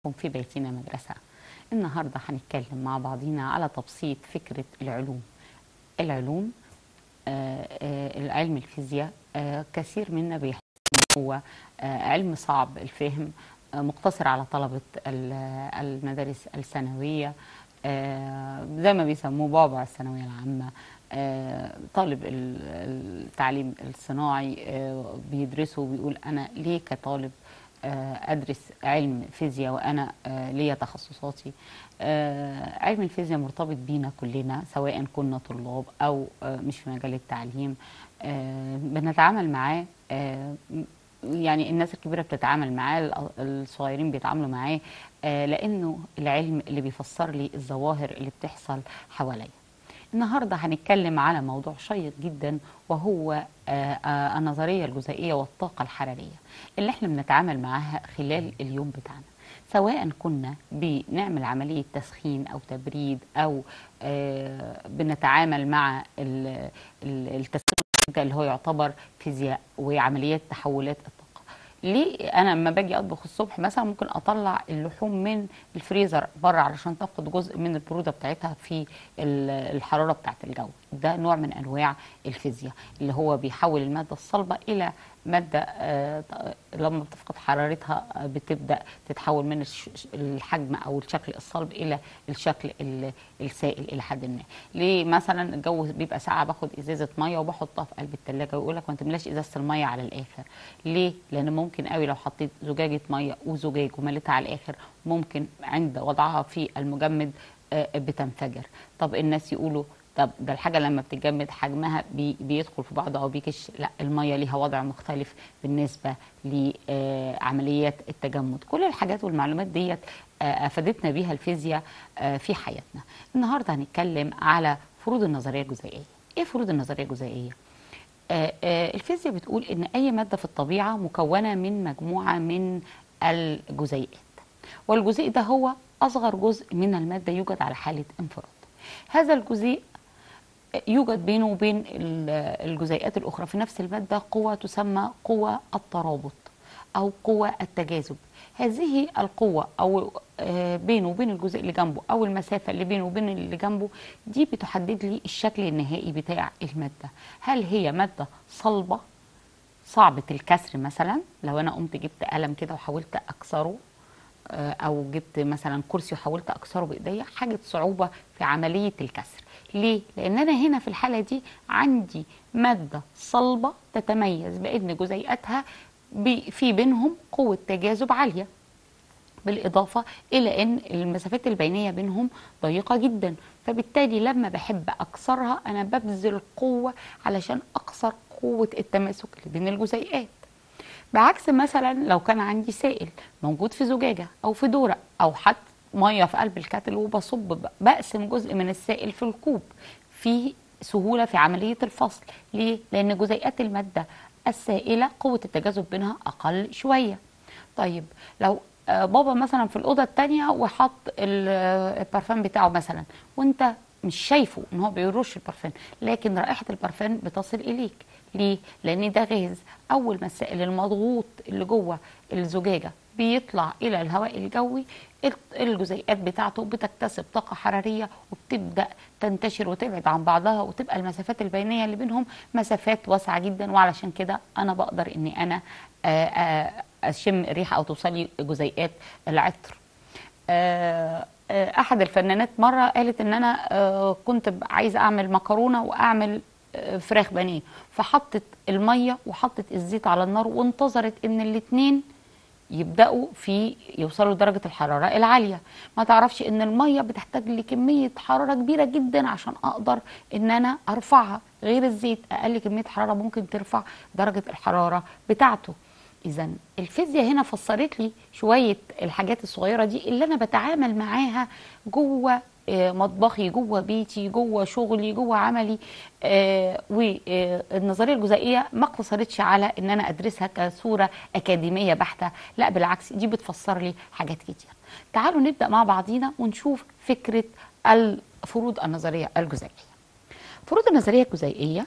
في بيتنا مدرسة النهاردة هنتكلم مع بعضينا على تبسيط فكرة العلوم العلوم آه، آه، العلم الفيزياء آه، كثير منا بيحس إن هو آه، علم صعب الفهم آه، مقتصر على طلبة ال- المدارس الثانوية آه، زي ما بيسموه بعبع الثانوية العامة آه، طالب ال- التعليم الصناعي آه، بيدرسه وبيقول أنا ليه كطالب آه، أدرس علم فيزياء وأنا آه، ليا تخصصاتي آه، علم الفيزياء مرتبط بينا كلنا سواء كنا طلاب أو آه، مش في مجال التعليم آه، بنتعامل معاه آه، يعني الناس الكبيرة بتتعامل معاه الأ- الصغيرين بيتعاملوا معاه آه، لأنه العلم اللي بيفسر لي الظواهر اللي بتحصل حواليا النهارده هنتكلم على موضوع شيق جدا وهو آه، آه، النظريه الجزيئيه والطاقه الحراريه اللي احنا بنتعامل معاها خلال اليوم بتاعنا سواء كنا بنعمل عمليه تسخين او تبريد او آه، بنتعامل مع ال- ال- التسخين ده اللي هو يعتبر فيزياء وعمليات تحولات الطاقه ليه انا لما باجي اطبخ الصبح مثلا ممكن اطلع اللحوم من الفريزر بره علشان تاخد جزء من البروده بتاعتها في ال- الحراره بتاعت الجو ده نوع من انواع الفيزياء اللي هو بيحول الماده الصلبه الى ماده آه، ط- لما بتفقد حرارتها آه، بتبدا تتحول من الش- الحجم او الشكل الصلب الى الشكل ال- السائل الى حد ما ليه مثلا الجو بيبقى ساقع باخد ازازه ميه وبحطها في قلب الثلاجه ويقول لك ما تملاش ازازه الميه على الاخر ليه لان ممكن قوي لو حطيت زجاجه ميه وزجاج ومليتها على الاخر ممكن عند وضعها في المجمد آه، بتنفجر طب الناس يقولوا طب ده الحاجه لما بتتجمد حجمها بي بيدخل في بعضه او بيكش لا الميه ليها وضع مختلف بالنسبه لعمليات التجمد كل الحاجات والمعلومات ديت آه، افادتنا بيها الفيزياء آه، في حياتنا النهارده هنتكلم على فروض النظريه الجزيئيه ايه فروض النظريه الجزيئيه آه، آه، الفيزياء بتقول ان اي ماده في الطبيعه مكونه من مجموعه من الجزيئات والجزيء ده هو اصغر جزء من الماده يوجد على حاله انفراد هذا الجزيء يوجد بينه وبين ال- الجزيئات الأخرى في نفس المادة قوة تسمى قوة الترابط أو قوة التجاذب هذه القوة أو آه، بينه وبين الجزء اللي جنبه أو المسافة اللي بينه وبين اللي جنبه دي بتحدد لي الشكل النهائي بتاع المادة هل هي مادة صلبة صعبة الكسر مثلا لو أنا قمت جبت قلم كده وحاولت أكسره آه، او جبت مثلا كرسي وحاولت اكسره بايديا حاجه صعوبه في عمليه الكسر ليه لان انا هنا في الحاله دي عندي ماده صلبه تتميز بان جزيئاتها بي- في بينهم قوه تجاذب عاليه بالإضافة إلى أن المسافات البينية بينهم ضيقة جدا فبالتالي لما بحب أكسرها أنا ببذل قوة علشان أكسر قوة التماسك اللي بين الجزيئات بعكس مثلا لو كان عندي سائل موجود في زجاجة أو في دورق أو حتى مية في قلب الكاتل وبصب بقسم جزء من السائل في الكوب في سهولة في عملية الفصل ليه؟ لأن جزيئات المادة السائلة قوة التجاذب بينها أقل شوية طيب لو آه، بابا مثلا في الأوضة التانية وحط ال- آه، البرفان بتاعه مثلا وانت مش شايفه ان هو بيرش البرفان لكن رائحة البرفان بتصل إليك ليه؟ لأن ده غاز أول ما السائل المضغوط اللي جوه الزجاجة بيطلع إلى الهواء الجوي الت- الجزيئات بتاعته بتكتسب طاقة حرارية وبتبدأ تنتشر وتبعد عن بعضها وتبقى المسافات البينية اللي بينهم مسافات واسعة جدا وعلشان كده أنا بقدر إني أنا آه، آه، أشم ريحة أو توصلي جزيئات العطر آه، آه، احد الفنانات مره قالت ان انا آه، كنت ب- عايزه اعمل مكرونه واعمل آه، فراخ بانيه فحطت الميه وحطت الزيت على النار وانتظرت ان الاتنين يبداوا في يوصلوا لدرجه الحراره العاليه ما تعرفش ان الميه بتحتاج لكميه حراره كبيره جدا عشان اقدر ان انا ارفعها غير الزيت اقل كميه حراره ممكن ترفع درجه الحراره بتاعته اذا الفيزياء هنا فسرت لي شويه الحاجات الصغيره دي اللي انا بتعامل معاها جوه آه، مطبخي جوه بيتي جوه شغلي جوه عملي آه، والنظريه الجزيئيه ما اقتصرتش على ان انا ادرسها كصوره اكاديميه بحته لا بالعكس دي بتفسر لي حاجات كتير تعالوا نبدا مع بعضينا ونشوف فكره الفروض النظريه الجزيئيه فروض النظريه الجزيئيه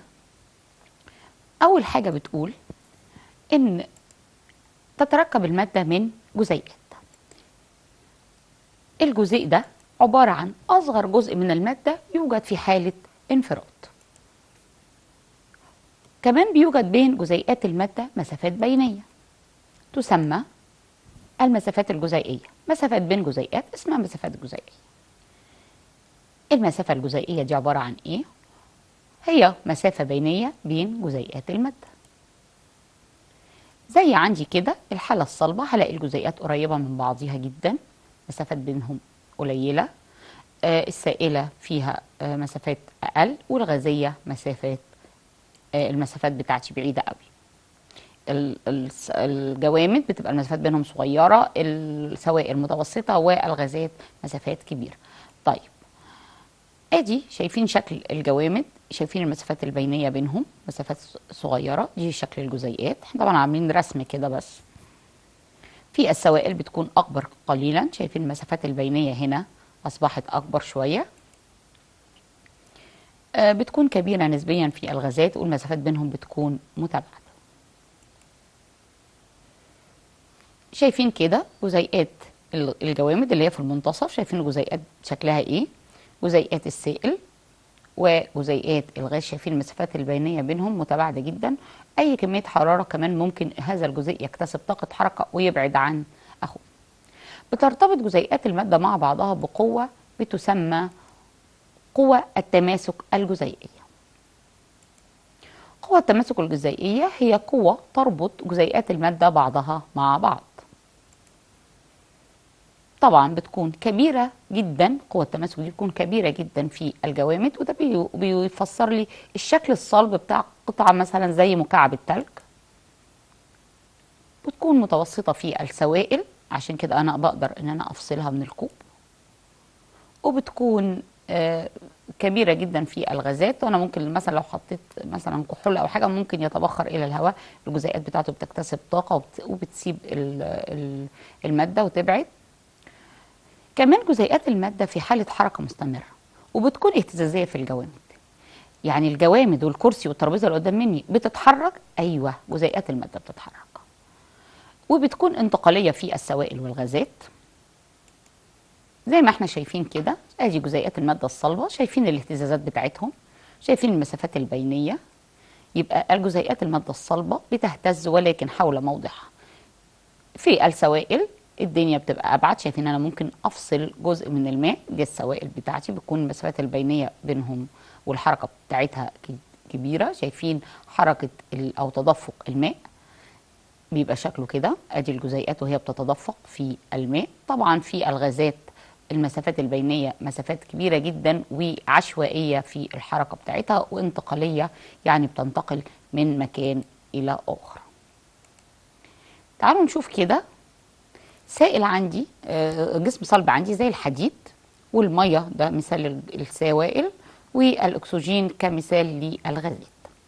اول حاجه بتقول ان تتركب المادة من جزيئات الجزيء ده عبارة عن أصغر جزء من المادة يوجد في حالة انفراد كمان بيوجد بين جزيئات المادة مسافات بينية تسمى المسافات الجزيئية مسافات بين جزيئات اسمها مسافات جزيئية المسافة الجزيئية دي عبارة عن ايه؟ هي مسافة بينية بين جزيئات المادة زي عندي كده الحالة الصلبة هلاقي الجزيئات قريبة من بعضها جدا مسافات بينهم قليلة آه السائلة فيها آه مسافات أقل والغازية مسافات آه المسافات بتاعتي بعيدة قوي ال- ال- الجوامد بتبقى المسافات بينهم صغيرة السوائل متوسطة والغازات مسافات كبيرة طيب ادي شايفين شكل الجوامد شايفين المسافات البينية بينهم مسافات صغيرة دي شكل الجزيئات احنا طبعا عاملين رسم كده بس في السوائل بتكون أكبر قليلا شايفين المسافات البينية هنا أصبحت أكبر شوية آه، بتكون كبيرة نسبيا في الغازات والمسافات بينهم بتكون متباعدة شايفين كده جزيئات ال- الجوامد اللي هي في المنتصف شايفين الجزيئات شكلها ايه جزيئات السائل وجزيئات الغاز شايفين المسافات البينية بينهم متباعدة جدا أي كمية حرارة كمان ممكن هذا الجزيء يكتسب طاقة حركة ويبعد عن أخوه بترتبط جزيئات المادة مع بعضها بقوة بتسمى قوة التماسك الجزيئية قوة التماسك الجزيئية هي قوة تربط جزيئات المادة بعضها مع بعض طبعا بتكون كبيرة جدا قوة التماسك دي بتكون كبيرة جدا في الجوامد وده بي- بيفسر لي الشكل الصلب بتاع قطعة مثلا زي مكعب التلج بتكون متوسطة في السوائل عشان كده أنا بقدر إن أنا أفصلها من الكوب وبتكون آه، كبيرة جدا في الغازات وأنا ممكن مثلا لو حطيت مثلا كحول أو حاجة ممكن يتبخر إلى الهواء الجزيئات بتاعته بتكتسب طاقة وبت- وبتسيب ال- ال- المادة وتبعد كمان جزيئات المادة في حالة حركة مستمرة وبتكون اهتزازية في الجوامد يعني الجوامد والكرسي والترابيزة اللي قدام مني بتتحرك أيوة جزيئات المادة بتتحرك وبتكون انتقالية في السوائل والغازات زي ما احنا شايفين كده ادي جزيئات المادة الصلبة شايفين الاهتزازات بتاعتهم شايفين المسافات البينية يبقى الجزيئات المادة الصلبة بتهتز ولكن حول موضعها في السوائل الدنيا بتبقى ابعد شايفين انا ممكن افصل جزء من الماء دي السوائل بتاعتي بتكون المسافات البينيه بينهم والحركه بتاعتها ك- كبيره شايفين حركه ال- او تدفق الماء بيبقى شكله كده ادي الجزيئات وهي بتتدفق في الماء طبعا في الغازات المسافات البينيه مسافات كبيره جدا وعشوائيه في الحركه بتاعتها وانتقاليه يعني بتنتقل من مكان الى اخر تعالوا نشوف كده سائل عندي آه، جسم صلب عندي زي الحديد والميه ده مثال ال- السوائل والاكسجين كمثال للغازات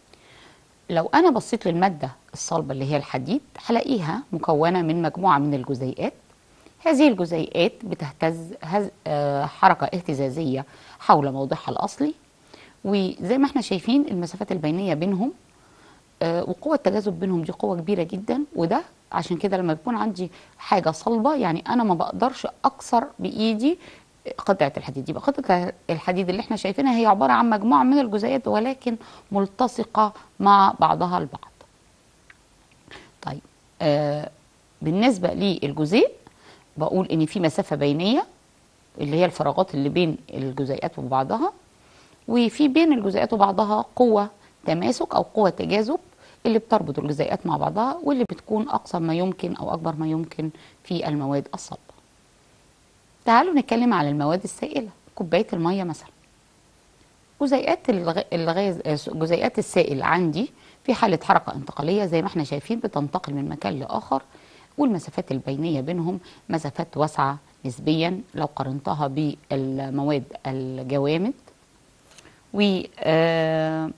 لو انا بصيت للماده الصلبه اللي هي الحديد هلاقيها مكونه من مجموعه من الجزيئات هذه الجزيئات بتهتز هز آه، حركه اهتزازيه حول موضعها الاصلي وزي ما احنا شايفين المسافات البينيه بينهم آه، وقوة التجاذب بينهم دي قوة كبيرة جدا وده عشان كده لما بيكون عندي حاجة صلبة يعني أنا ما بقدرش أكسر بإيدي قطعة الحديد يبقى قطعة الحديد اللي احنا شايفينها هي عبارة عن مجموعة من الجزيئات ولكن ملتصقة مع بعضها البعض طيب آه بالنسبة للجزيء بقول إن في مسافة بينية اللي هي الفراغات اللي بين الجزيئات وبعضها وفي بين الجزيئات وبعضها قوة تماسك أو قوة تجاذب اللي بتربط الجزيئات مع بعضها واللي بتكون أقصى ما يمكن أو أكبر ما يمكن في المواد الصلبة تعالوا نتكلم على المواد السائلة كوباية المية مثلا جزيئات الغ- الغاز آه، جزيئات السائل عندي في حالة حركة انتقالية زي ما احنا شايفين بتنتقل من مكان لآخر والمسافات البينية بينهم مسافات واسعة نسبيا لو قارنتها بالمواد الجوامد و آه،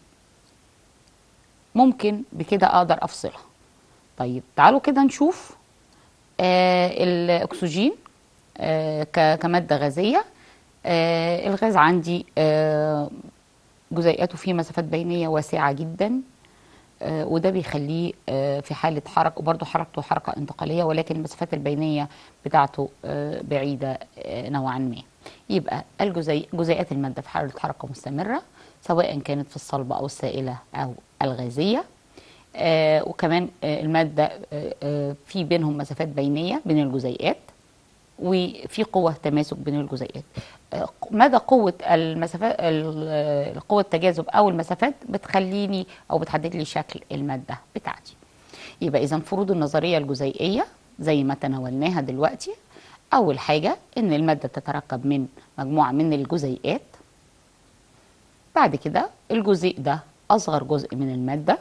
ممكن بكده اقدر افصلها طيب تعالوا كده نشوف آه الاكسجين آه ك- كماده غازيه آه الغاز عندي آه جزيئاته فيه مسافات بينيه واسعه جدا آه، وده بيخليه آه، في حالة حركة وبرضه حركته حركة انتقالية ولكن المسافات البينية بتاعته آه، بعيدة آه، نوعا ما يبقى الجزيء جزيئات المادة في حالة حركة مستمرة سواء كانت في الصلبة أو السائلة أو الغازية آه، وكمان آه، المادة آه، آه، في بينهم مسافات بينية بين الجزيئات وفي قوة تماسك بين الجزيئات آه، مدى قوة المسافات ال- آه، قوة التجاذب أو المسافات بتخليني أو بتحدد لي شكل المادة بتاعتي يبقى إذا فروض النظرية الجزيئية زي ما تناولناها دلوقتي أول حاجة إن المادة تتركب من مجموعة من الجزيئات بعد كده الجزيء ده أصغر جزء من المادة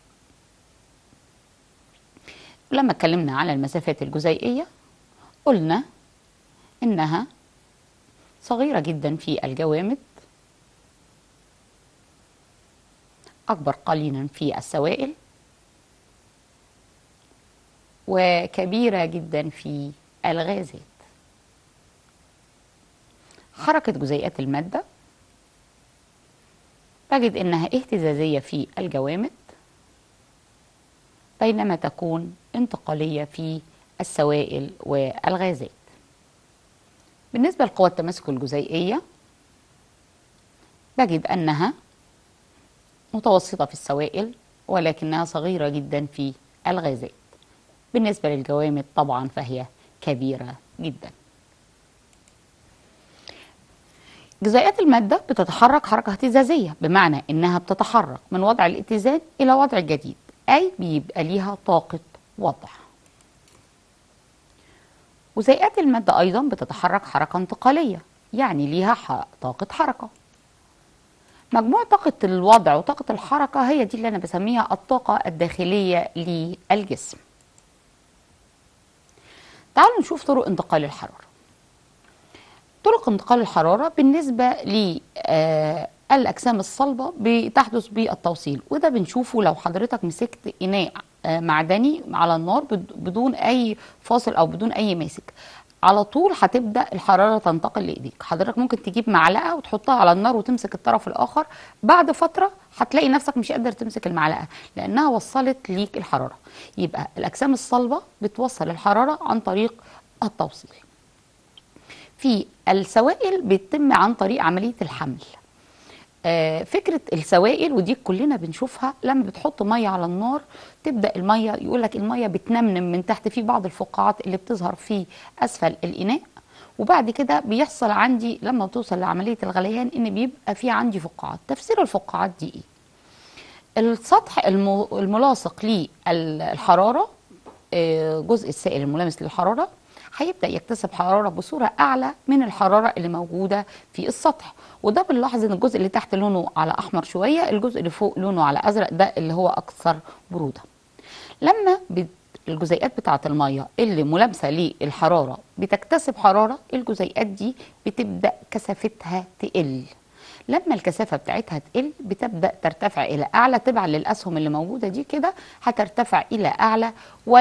لما اتكلمنا على المسافات الجزيئية قلنا إنها صغيرة جدا في الجوامد أكبر قليلا في السوائل وكبيرة جدا في الغازات حركة جزيئات المادة تجد إنها اهتزازية في الجوامد بينما تكون انتقالية في السوائل والغازات بالنسبة لقوى التماسك الجزيئية بجد أنها متوسطة في السوائل ولكنها صغيرة جدا في الغازات بالنسبة للجوامد طبعا فهي كبيرة جدا جزيئات المادة بتتحرك حركة اهتزازية بمعنى إنها بتتحرك من وضع الاتزان إلى وضع جديد أي بيبقى ليها طاقة وضع جزيئات المادة أيضا بتتحرك حركة انتقالية يعني ليها ح- طاقة حركة مجموع طاقة الوضع وطاقة الحركة هي دي اللي أنا بسميها الطاقة الداخلية للجسم تعالوا نشوف طرق انتقال الحرارة طرق انتقال الحرارة بالنسبة للأجسام الصلبة بتحدث بالتوصيل وده بنشوفه لو حضرتك مسكت إناء آه، معدني على النار بد- بدون أي فاصل أو بدون أي ماسك على طول هتبدأ الحرارة تنتقل لإيديك حضرتك ممكن تجيب معلقة وتحطها على النار وتمسك الطرف الآخر بعد فترة هتلاقي نفسك مش قادر تمسك المعلقة لأنها وصلت ليك الحرارة يبقى الأجسام الصلبة بتوصل الحرارة عن طريق التوصيل في السوائل بيتم عن طريق عملية الحمل آه، فكرة السوائل ودي كلنا بنشوفها لما بتحط مية على النار تبدأ المية يقول لك المية بتنمنم من تحت في بعض الفقاعات اللي بتظهر في أسفل الإناء وبعد كده بيحصل عندي لما توصل لعملية الغليان إن بيبقى في عندي فقاعات تفسير الفقاعات دي إيه؟ السطح الم- الملاصق للحرارة آه، جزء السائل الملامس للحرارة هيبدأ يكتسب حرارة بصورة أعلى من الحرارة اللي موجودة في السطح وده بنلاحظ ان الجزء اللي تحت لونه على أحمر شوية الجزء اللي فوق لونه على أزرق ده اللي هو أكثر برودة لما بت- الجزيئات بتاعة المية اللي ملامسة للحرارة بتكتسب حرارة الجزيئات دي بتبدأ كثافتها تقل لما الكثافة بتاعتها تقل بتبدأ ترتفع إلى أعلى تبعا للأسهم اللي موجودة دي كده هترتفع إلى أعلى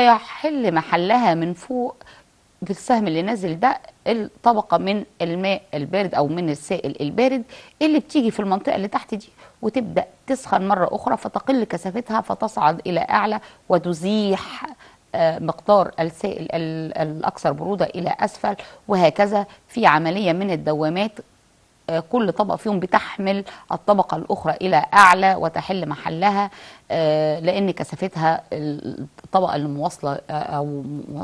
ويحل محلها من فوق بالسهم اللي نازل ده الطبقة من الماء البارد أو من السائل البارد اللي بتيجي في المنطقة اللي تحت دي وتبدأ تسخن مرة أخرى فتقل كثافتها فتصعد إلى أعلى وتزيح آه، مقدار السائل ال- الأكثر برودة إلى أسفل وهكذا في عملية من الدوامات آه، كل طبقة فيهم بتحمل الطبقة الأخرى إلى أعلى وتحل محلها آه، لأن كثافتها الطبقة اللي مواصلة آه، أو م-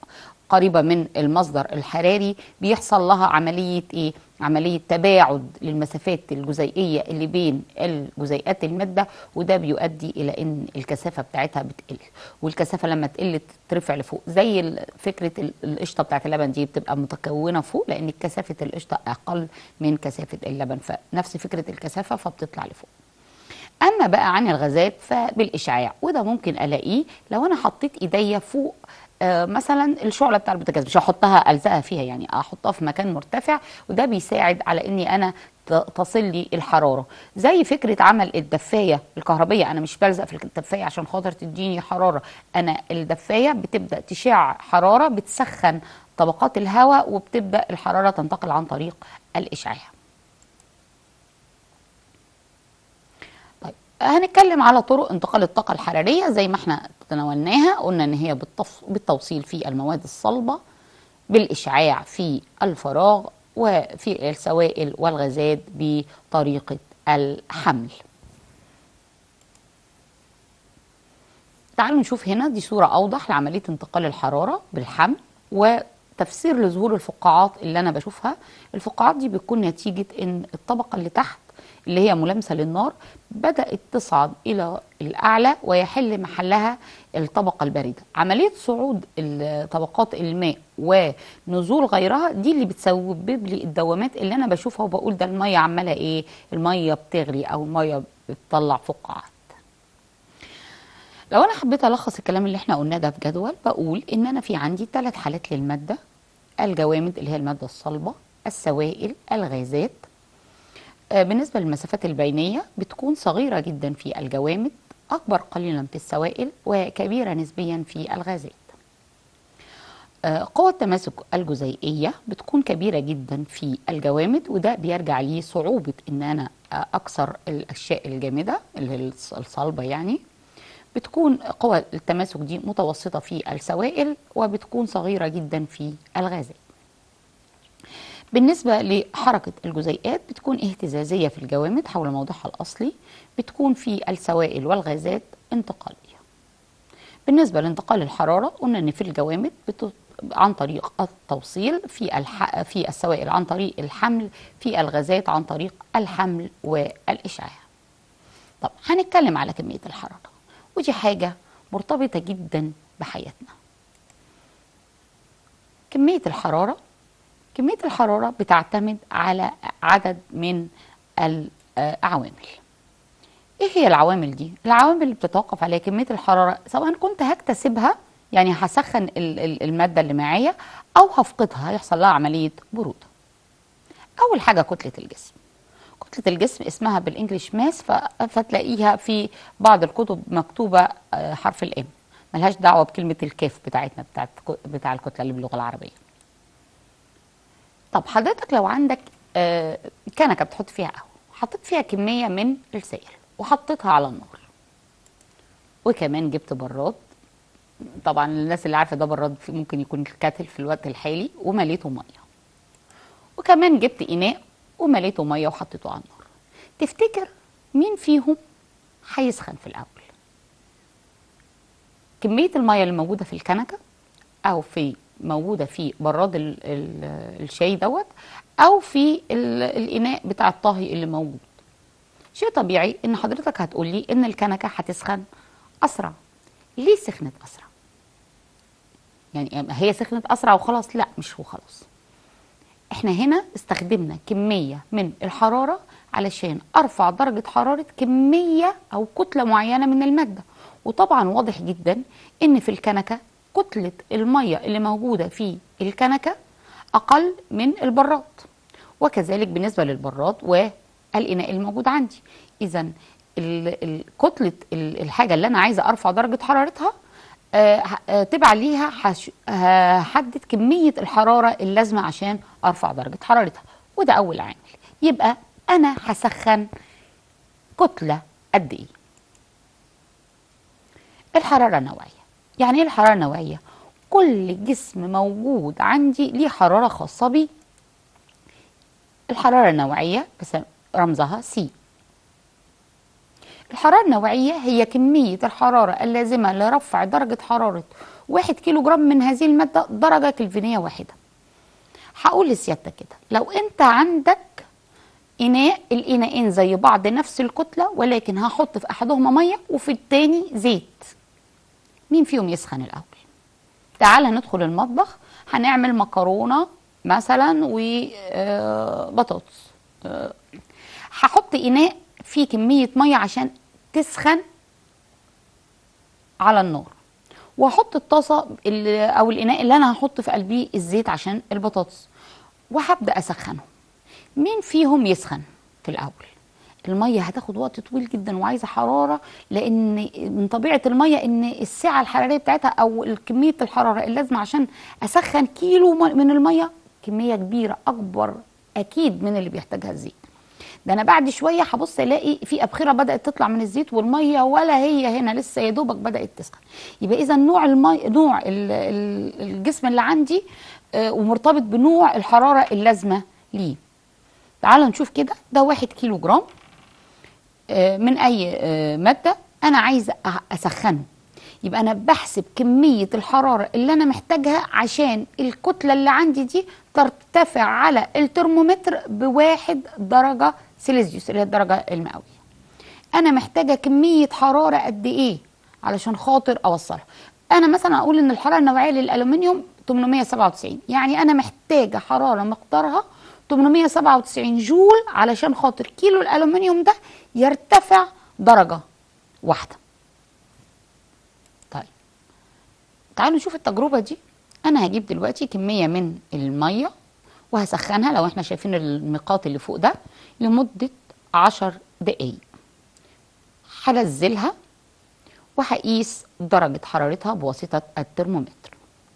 قريبة من المصدر الحراري بيحصل لها عملية إيه؟ عملية تباعد للمسافات الجزيئية اللي بين الجزيئات المادة وده بيؤدي إلى إن الكثافة بتاعتها بتقل والكثافة لما تقل ترفع لفوق زي ال- فكرة ال- القشطة بتاعت اللبن دي بتبقى متكونة فوق لأن كثافة القشطة أقل من كثافة اللبن فنفس فكرة الكثافة فبتطلع لفوق اما بقى عن الغازات فبالاشعاع وده ممكن الاقيه لو انا حطيت ايديا فوق آه، مثلا الشعله بتاع البوتاجاز مش هحطها الزقها فيها يعني احطها في مكان مرتفع وده بيساعد على اني انا ت- تصل لي الحراره زي فكره عمل الدفايه الكهربيه انا مش بلزق في الدفايه عشان خاطر تديني حراره انا الدفايه بتبدا تشع حراره بتسخن طبقات الهواء وبتبدا الحراره تنتقل عن طريق الاشعاع طيب هنتكلم على طرق انتقال الطاقة الحرارية زي ما احنا تناولناها قلنا ان هي بالتف... بالتوصيل في المواد الصلبة بالإشعاع في الفراغ وفي السوائل والغازات بطريقة الحمل تعالوا نشوف هنا دي صورة أوضح لعملية انتقال الحرارة بالحمل وتفسير لظهور الفقاعات اللي أنا بشوفها الفقاعات دي بتكون نتيجة إن الطبقة اللي تحت اللي هي ملامسة للنار بدأت تصعد إلى الأعلى ويحل محلها الطبقة الباردة عملية صعود ال- طبقات الماء ونزول غيرها دي اللي بتسبب لي الدوامات اللي أنا بشوفها وبقول ده المية عمالة إيه المية بتغلي أو المية بتطلع فقاعات لو انا حبيت الخص الكلام اللي احنا قلناه ده في جدول بقول ان انا في عندي ثلاث حالات للماده الجوامد اللي هي الماده الصلبه السوائل الغازات آه، بالنسبه للمسافات البينيه بتكون صغيره جدا في الجوامد اكبر قليلا في السوائل وكبيره نسبيا في الغازات آه، قوة التماسك الجزيئية بتكون كبيرة جدا في الجوامد وده بيرجع لي صعوبة ان انا آه، اكسر الاشياء الجامدة اللي هي الص- الصلبة يعني بتكون قوى التماسك دي متوسطة في السوائل وبتكون صغيرة جدا في الغازات بالنسبة لحركة الجزيئات بتكون اهتزازية في الجوامد حول موضعها الأصلي بتكون في السوائل والغازات انتقالية بالنسبة لانتقال الحرارة قلنا إن في الجوامد بت... عن طريق التوصيل في الح... في السوائل عن طريق الحمل في الغازات عن طريق الحمل والإشعاع طب هنتكلم على كمية الحرارة ودي حاجة مرتبطة جدا بحياتنا كمية الحرارة كمية الحرارة بتعتمد على عدد من العوامل ايه هي العوامل دي العوامل اللي بتتوقف عليها كمية الحرارة سواء كنت هكتسبها يعني هسخن ال- ال- المادة اللي معايا او هفقدها هيحصل لها عملية برودة اول حاجة كتلة الجسم كتلة الجسم اسمها بالانجليش ماس ف- فتلاقيها في بعض الكتب مكتوبة آه، حرف الام ملهاش دعوة بكلمة الكاف بتاعتنا بتاعت بتاع الكتلة اللي باللغة العربية طب حضرتك لو عندك آه، كنكة بتحط فيها قهوة حطيت فيها كمية من السائل وحطيتها على النار وكمان جبت براد طبعا الناس اللي عارفة ده براد في- ممكن يكون الكاتل في الوقت الحالي ومليته مية وكمان جبت إناء ومليته مية وحطيته على النار تفتكر مين فيهم هيسخن في الأول كمية المية اللي موجودة في الكنكة أو في موجودة في براد ال ال الشاي دوت أو في ال الإناء بتاع الطهي اللي موجود شيء طبيعي إن حضرتك هتقولي إن الكنكة هتسخن أسرع ليه سخنت أسرع؟ يعني هي سخنت أسرع وخلاص لا مش هو خلاص احنا هنا استخدمنا كمية من الحرارة علشان ارفع درجة حرارة كمية او كتلة معينة من المادة وطبعا واضح جدا ان في الكنكة كتلة المية اللي موجودة في الكنكة اقل من البراد وكذلك بالنسبة للبراد والإناء الموجود عندي إذا كتلة ال- الحاجة اللي أنا عايزة أرفع درجة حرارتها آه، ه- آه، تبع ليها هش- هحدد كمية الحرارة اللازمة عشان أرفع درجة حرارتها وده أول عامل يبقى أنا هسخن كتلة قد إيه الحرارة النوعية يعني إيه الحرارة النوعية كل جسم موجود عندي ليه حرارة خاصة بيه الحرارة النوعية بس رمزها سي الحرارة النوعية هي كمية الحرارة اللازمة لرفع درجة حرارة واحد كيلو جرام من هذه المادة درجة كلفينية واحدة هقول لسيادتك كده لو انت عندك إناء الإناءين زي بعض نفس الكتلة ولكن هحط في أحدهما مية وفي التاني زيت مين فيهم يسخن الأول تعالى ندخل المطبخ هنعمل مكرونة مثلا وبطاطس هحط إناء فيه كمية مية عشان تسخن على النار واحط الطاسه اللي او الاناء اللي انا هحط في قلبيه الزيت عشان البطاطس وهبدا اسخنه مين فيهم يسخن في الاول الميه هتاخد وقت طويل جدا وعايزه حراره لان من طبيعه الميه ان السعه الحراريه بتاعتها او كميه الحراره اللازمه عشان اسخن كيلو من الميه كميه كبيره اكبر اكيد من اللي بيحتاجها الزيت ده انا بعد شويه هبص الاقي في ابخره بدات تطلع من الزيت والميه ولا هي هنا لسه يا دوبك بدات تسخن يبقى اذا نوع المي نوع ال- ال- الجسم اللي عندي آه، ومرتبط بنوع الحراره اللازمه ليه تعالوا نشوف كده ده واحد كيلو جرام آه، من اي آه، ماده انا عايزه أ- اسخنه يبقى انا بحسب كميه الحراره اللي انا محتاجها عشان الكتله اللي عندي دي ترتفع على الترمومتر بواحد درجه سيليزيوس اللي هي الدرجه المئويه انا محتاجه كميه حراره قد ايه علشان خاطر اوصلها انا مثلا اقول ان الحراره النوعيه للالومنيوم 897 يعني انا محتاجه حراره مقدارها 897 جول علشان خاطر كيلو الالومنيوم ده يرتفع درجه واحده طيب تعالوا نشوف التجربه دي انا هجيب دلوقتي كميه من الميه وهسخنها لو احنا شايفين الميقات اللي فوق ده لمده 10 دقايق هنزلها وهقيس درجة حرارتها بواسطة الترمومتر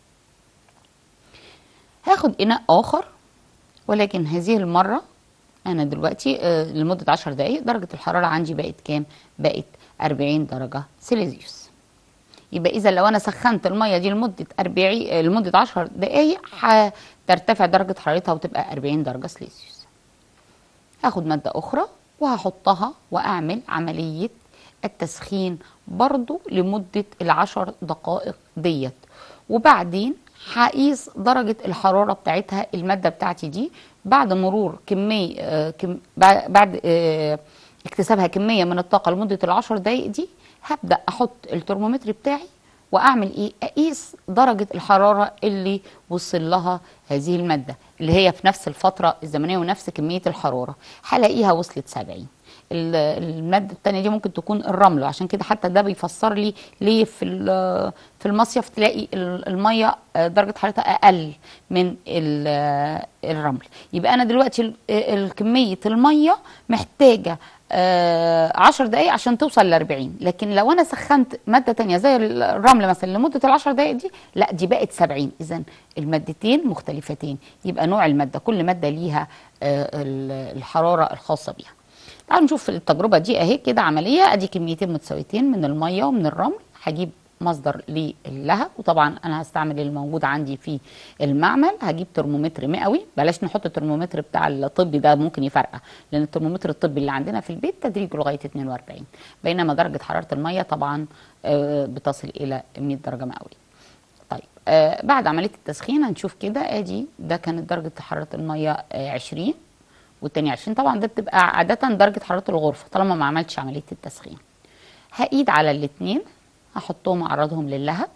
هاخد إناء آخر ولكن هذه المرة أنا دلوقتي آه، لمدة عشر دقايق درجة الحرارة عندي بقت كام؟ بقت 40 درجة سيليزيوس يبقى إذا لو أنا سخنت المية دي لمدة 40 آه، لمدة 10 دقايق هترتفع درجة حرارتها وتبقى 40 درجة سيليزيوس هاخد مادة أخرى وهحطها وأعمل عملية التسخين برضو لمدة العشر دقائق ديت وبعدين هقيس درجة الحرارة بتاعتها المادة بتاعتي دي بعد مرور كمية آه، كم بع- بعد آه، اكتسابها كمية من الطاقة لمدة العشر دقايق دي هبدأ أحط الترمومتر بتاعي واعمل ايه اقيس درجه الحراره اللي وصل لها هذه الماده اللي هي في نفس الفتره الزمنيه ونفس كميه الحراره هلاقيها وصلت 70 ال- الماده الثانيه دي ممكن تكون الرمل عشان كده حتى ده بيفسر لي ليه في ال- في المصيف تلاقي ال- الميه آه، درجه حرارتها اقل من ال- آه، الرمل يبقى انا دلوقتي ال- ال- كميه الميه محتاجه آه، 10 دقايق عشان توصل ل 40 لكن لو انا سخنت ماده تانية زي الرمل مثلا لمده ال 10 دقايق دي لا دي بقت 70 اذا المادتين مختلفتين يبقى نوع الماده كل ماده ليها آه، ال- الحراره الخاصه بيها تعالوا نشوف التجربه دي اهي كده عمليه ادي كميتين متساويتين من الميه ومن الرمل هجيب مصدر للهب وطبعا انا هستعمل الموجود عندي في المعمل هجيب ترمومتر مئوي بلاش نحط الترمومتر بتاع الطبي ده ممكن يفرقع لان الترمومتر الطبي اللي عندنا في البيت تدريجه لغايه 42 بينما درجه حراره الميه طبعا آه، بتصل الى 100 درجه مئويه طيب آه بعد عمليه التسخين هنشوف كده ادي ده كانت درجه حراره الميه آه 20 والتاني 20 طبعا ده بتبقى عاده درجه حراره الغرفه طالما ما عملتش عمليه التسخين هقيد على الاثنين هحطهم اعرضهم للهب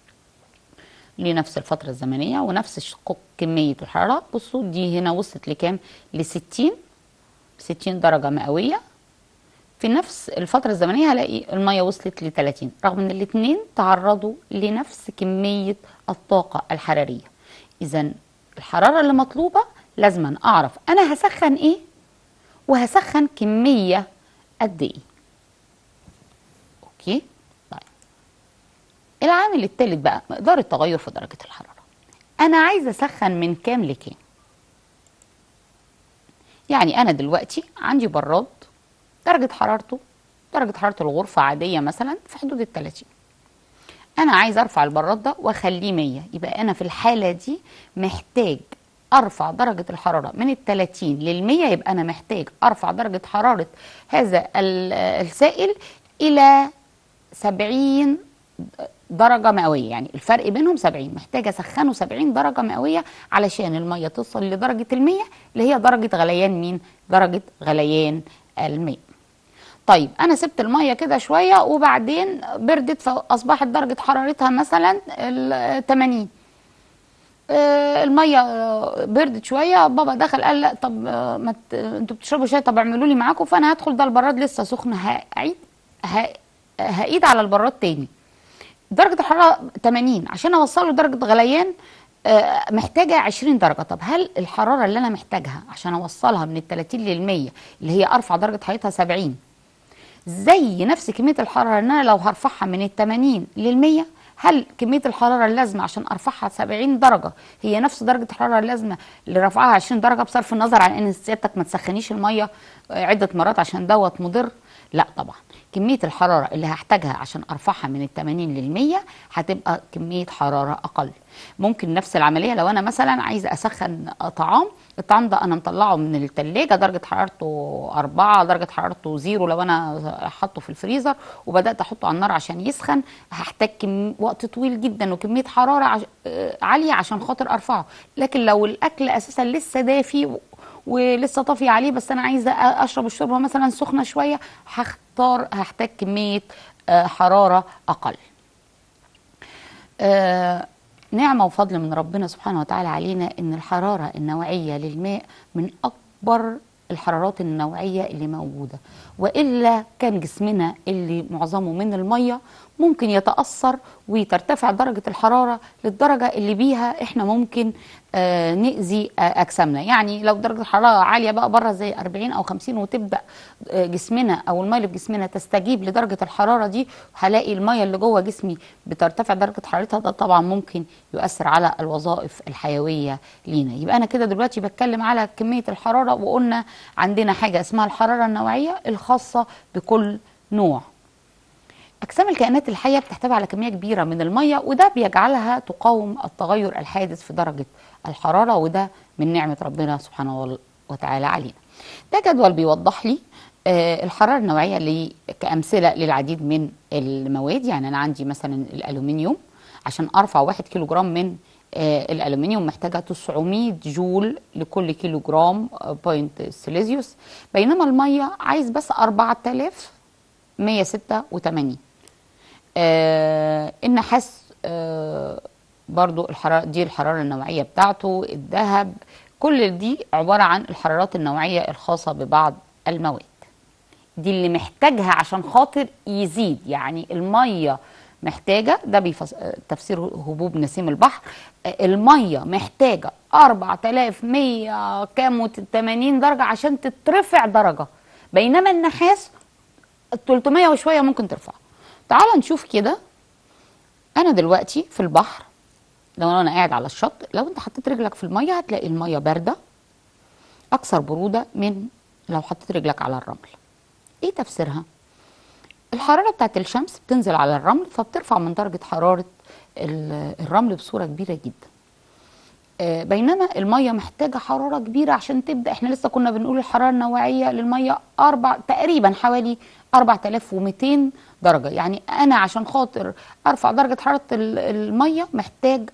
لنفس الفتره الزمنيه ونفس الشقوق كميه الحراره بصوا دي هنا وصلت لكام ل 60 60 درجه مئويه في نفس الفترة الزمنية هلاقي المية وصلت ل 30 رغم ان الاتنين تعرضوا لنفس كمية الطاقة الحرارية اذا الحرارة اللي مطلوبة لازم اعرف انا هسخن ايه وهسخن كمية قد ايه اوكي طيب العامل الثالث بقى مقدار التغير في درجة الحرارة انا عايزة اسخن من كام لكام يعني انا دلوقتي عندي براد درجة حرارته درجة حرارة الغرفة عادية مثلا في حدود ال 30 أنا عايز أرفع البراد ده وأخليه 100 يبقى أنا في الحالة دي محتاج أرفع درجة الحرارة من ال 30 لل 100 يبقى أنا محتاج أرفع درجة حرارة هذا ال- السائل إلى 70 درجة مئوية يعني الفرق بينهم 70 محتاجة أسخنه 70 درجة مئوية علشان المية توصل لدرجة المية اللي هي درجة غليان مين؟ درجة غليان الماء طيب انا سبت الميه كده شويه وبعدين بردت فاصبحت درجه حرارتها مثلا ال 80 آه، الميه آه، بردت شويه بابا دخل قال لا طب آه، ما ت- انتوا بتشربوا شاي طب اعملوا لي معاكم فانا هدخل ده البراد لسه سخن هعيد ه- هقيد على البراد تاني درجه الحراره 80 عشان اوصله درجه غليان آه، محتاجه 20 درجه طب هل الحراره اللي انا محتاجها عشان اوصلها من ال 30 لل 100 اللي هي ارفع درجه حرارتها 70 زي نفس كميه الحراره ان انا لو هرفعها من ال 80 لل 100 هل كميه الحراره اللازمه عشان ارفعها 70 درجه هي نفس درجه الحراره اللازمه اللي رفعها 20 درجه بصرف النظر عن ان سيادتك ما تسخنيش الميه آه، عده مرات عشان دوت مضر لا طبعا كميه الحراره اللي هحتاجها عشان ارفعها من ال 80 لل 100 هتبقى كميه حراره اقل ممكن نفس العمليه لو انا مثلا عايزه اسخن طعام الطعام ده انا مطلعه من التلاجة درجة حرارته أربعة درجة حرارته زيرو لو أنا حاطه في الفريزر وبدأت أحطه على النار عشان يسخن هحتاج كم وقت طويل جدا وكمية حرارة عش... آه، عالية عشان خاطر أرفعه لكن لو الأكل أساسا لسه دافي و- ولسه طافي عليه بس أنا عايزة أ- أشرب الشوربة مثلا سخنة شوية هختار هحتاج كمية آه، حرارة أقل آه، نعمة وفضل من ربنا سبحانه وتعالى علينا ان الحرارة النوعية للماء من اكبر الحرارات النوعية اللي موجودة وإلا كان جسمنا اللي معظمه من المية ممكن يتأثر وترتفع درجة الحرارة للدرجة اللي بيها احنا ممكن آه نأذي آه أجسامنا يعني لو درجة الحرارة عالية بقى بره زي 40 أو 50 وتبدأ آه جسمنا أو المية اللي في جسمنا تستجيب لدرجة الحرارة دي هلاقي المية اللي جوه جسمي بترتفع درجة حرارتها ده طبعا ممكن يؤثر على الوظائف الحيوية لينا يبقى أنا كده دلوقتي بتكلم على كمية الحرارة وقلنا عندنا حاجة اسمها الحرارة النوعية الخاصة بكل نوع أجسام الكائنات الحية بتحتوي على كمية كبيرة من المية وده بيجعلها تقاوم التغير الحادث في درجة الحرارة وده من نعمة ربنا سبحانه وتعالى علينا ده جدول بيوضح لي آه، الحرارة النوعية اللي كأمثلة للعديد من المواد يعني أنا عندي مثلا الألومنيوم عشان أرفع واحد كيلو جرام من آه، الألومنيوم محتاجة 900 جول لكل كيلو جرام آه، بوينت سيليزيوس بينما المية عايز بس 4186 آه النحاس آه برضو الحرارة دي الحرارة النوعية بتاعته الذهب كل دي عبارة عن الحرارات النوعية الخاصة ببعض المواد دي اللي محتاجها عشان خاطر يزيد يعني المية محتاجة ده بيفس... تفسير هبوب نسيم البحر آه، المية محتاجة 4100 كام وت- 80 درجة عشان تترفع درجة بينما النحاس 300 وشوية ممكن ترفع تعال نشوف كده انا دلوقتي في البحر لو انا قاعد على الشط لو انت حطيت رجلك في الميه هتلاقي الميه بارده اكثر بروده من لو حطيت رجلك على الرمل ايه تفسيرها الحراره بتاعت الشمس بتنزل على الرمل فبترفع من درجه حراره ال- الرمل بصوره كبيره جدا آه، بينما الميه محتاجه حراره كبيره عشان تبدا احنا لسه كنا بنقول الحراره النوعيه للميه اربع تقريبا حوالي 4200 درجه يعني انا عشان خاطر ارفع درجه حراره ال- الميه محتاج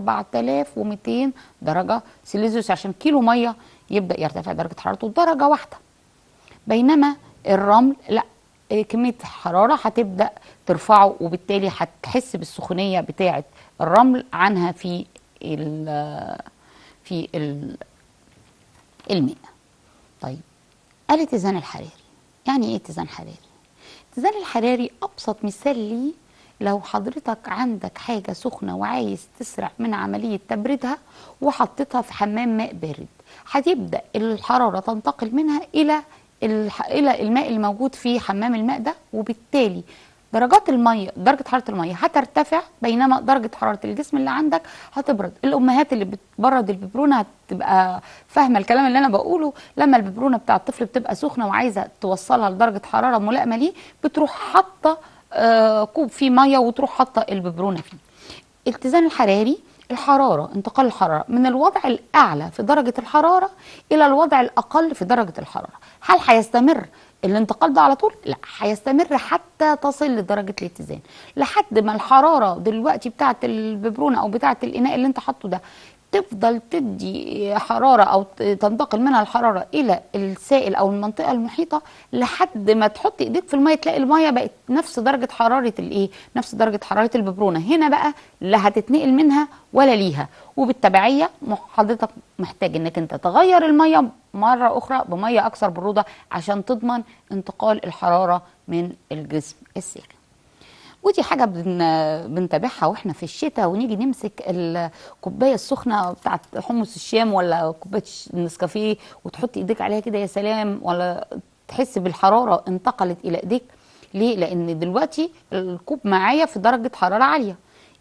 4200 درجه سيليزيوس عشان كيلو ميه يبدا يرتفع درجه حرارته درجه واحده بينما الرمل لا إيه، كميه حراره هتبدا ترفعه وبالتالي هتحس بالسخونيه بتاعه الرمل عنها في ال في ال الماء طيب الاتزان الحراري يعني ايه اتزان حراري الاتزان الحراري ابسط مثال ليه لو حضرتك عندك حاجة سخنة وعايز تسرع من عملية تبريدها وحطيتها في حمام ماء بارد هتبدأ الحرارة تنتقل منها إلى الح... إلى الماء اللي موجود في حمام الماء ده وبالتالي درجات المية درجة حرارة المية هترتفع بينما درجة حرارة الجسم اللي عندك هتبرد الأمهات اللي بتبرد الببرونة هتبقى فاهمة الكلام اللي أنا بقوله لما الببرونة بتاع الطفل بتبقى سخنة وعايزة توصلها لدرجة حرارة ملائمة ليه بتروح حاطة آه، كوب فيه مية وتروح حاطة الببرونة فيه الاتزان الحراري الحرارة انتقال الحرارة من الوضع الأعلى في درجة الحرارة إلى الوضع الأقل في درجة الحرارة هل هيستمر الانتقال ده على طول؟ لا هيستمر حتى تصل لدرجة الاتزان لحد ما الحرارة دلوقتي بتاعة الببرونة أو بتاعة الإناء اللي انت حاطه ده تفضل تدي حرارة أو ت- تنتقل منها الحرارة إلى السائل أو المنطقة المحيطة لحد ما تحط إيديك في المية تلاقي المية بقت نفس درجة حرارة الإيه؟ نفس درجة حرارة الببرونة هنا بقى لا هتتنقل منها ولا ليها وبالتبعية م- حضرتك محتاج إنك أنت تغير المية مرة أخرى بمية أكثر برودة عشان تضمن انتقال الحرارة من الجسم الساخن ودي حاجه بن بنتابعها واحنا في الشتاء ونيجي نمسك الكوبايه السخنه بتاعت حمص الشام ولا كوبايه النسكافيه وتحط ايديك عليها كده يا سلام ولا تحس بالحراره انتقلت الى ايديك ليه لان دلوقتي الكوب معايا في درجه حراره عاليه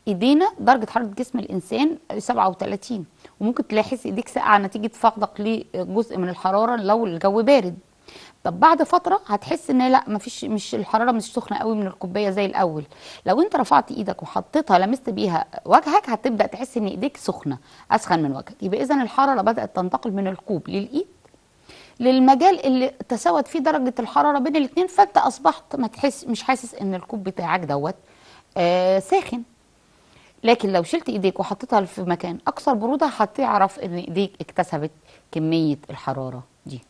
ايدينا درجه حراره جسم الانسان 37 وممكن تلاحظ ايديك ساقعه نتيجه فقدك لجزء من الحراره لو الجو بارد طب بعد فتره هتحس ان لا مفيش مش الحراره مش سخنه قوي من الكوبايه زي الاول لو انت رفعت ايدك وحطيتها لمست بيها وجهك هتبدا تحس ان ايديك سخنه اسخن من وجهك يبقى اذا الحراره بدات تنتقل من الكوب للايد للمجال اللي تساوت فيه درجه الحراره بين الاثنين فانت اصبحت ما تحس مش حاسس ان الكوب بتاعك دوت آه ساخن لكن لو شلت ايديك وحطيتها في مكان اكثر بروده هتعرف ان ايديك اكتسبت كميه الحراره دي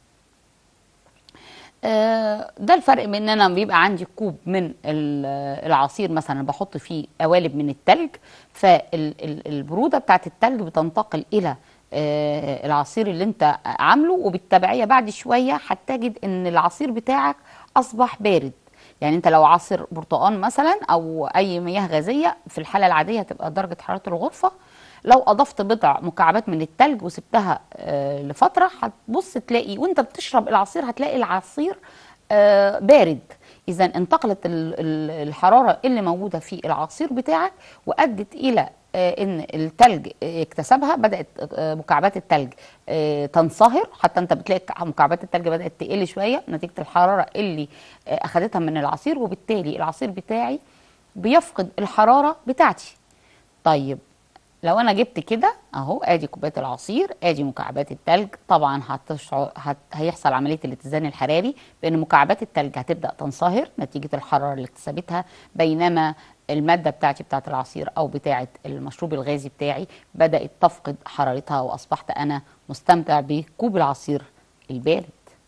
آه، ده الفرق بين ان انا بيبقى عندي كوب من ال- العصير مثلا بحط فيه قوالب من التلج فالبروده بتاعت التلج بتنتقل الى آه، العصير اللي انت عامله وبالتبعيه بعد شويه هتجد ان العصير بتاعك اصبح بارد يعني انت لو عصير برتقان مثلا او اي مياه غازيه في الحاله العاديه هتبقى درجه حراره الغرفه لو اضفت بضع مكعبات من التلج وسبتها آه، لفتره هتبص تلاقي وانت بتشرب العصير هتلاقي العصير آه، بارد اذا انتقلت ال- ال- الحراره اللي موجوده في العصير بتاعك وادت الى آه، ان التلج آه، اكتسبها بدات آه، مكعبات التلج آه، تنصهر حتى انت بتلاقي ك- مكعبات التلج بدات تقل شويه نتيجه الحراره اللي آه، اخذتها من العصير وبالتالي العصير بتاعي بيفقد الحراره بتاعتي طيب لو انا جبت كده اهو ادي كوبايه العصير ادي مكعبات التلج طبعا هتشعر هت... هيحصل عمليه الاتزان الحراري بان مكعبات التلج هتبدا تنصهر نتيجه الحراره اللي اكتسبتها بينما الماده بتاعتي بتاعت العصير او بتاعت المشروب الغازي بتاعي بدات تفقد حرارتها واصبحت انا مستمتع بكوب العصير البارد